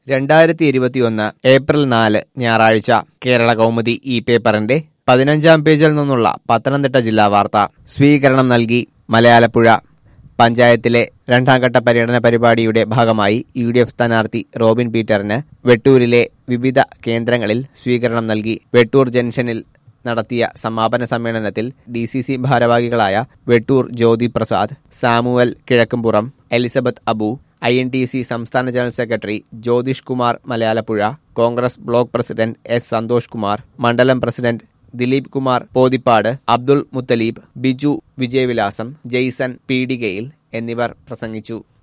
രണ്ടായിരത്തി ഇരുപത്തിയൊന്ന് ഏപ്രിൽ നാല് ഞായറാഴ്ച കേരള കൗമുദി ഈ പേപ്പറിന്റെ പതിനഞ്ചാം പേജിൽ നിന്നുള്ള പത്തനംതിട്ട ജില്ലാ വാർത്ത സ്വീകരണം നൽകി മലയാലപ്പുഴ പഞ്ചായത്തിലെ രണ്ടാംഘട്ട പര്യടന പരിപാടിയുടെ ഭാഗമായി യു ഡി എഫ് സ്ഥാനാർത്ഥി റോബിൻ പീറ്ററിന് വെട്ടൂരിലെ വിവിധ കേന്ദ്രങ്ങളിൽ സ്വീകരണം നൽകി വെട്ടൂർ ജംഗ്ഷനിൽ നടത്തിയ സമാപന സമ്മേളനത്തിൽ ഡി സി സി ഭാരവാഹികളായ Vettoor Jyothi Prasad Samuel Kizhakkumpuram Elizabeth Abu I N T C സംസ്ഥാന general secretary Jyothish Kumar Malayalappuzha Congress block president S Santhosh Kumar മണ്ഡലം പ്രസിഡന്റ് ദിലീപ് കുമാർ പോതിപ്പാട് അബ്ദുൾ മുത്തലീബ് ബിജു വിജയവിലാസം ജെയ്സൺ പീഡികയിൽ എന്നിവർ പ്രസംഗിച്ചു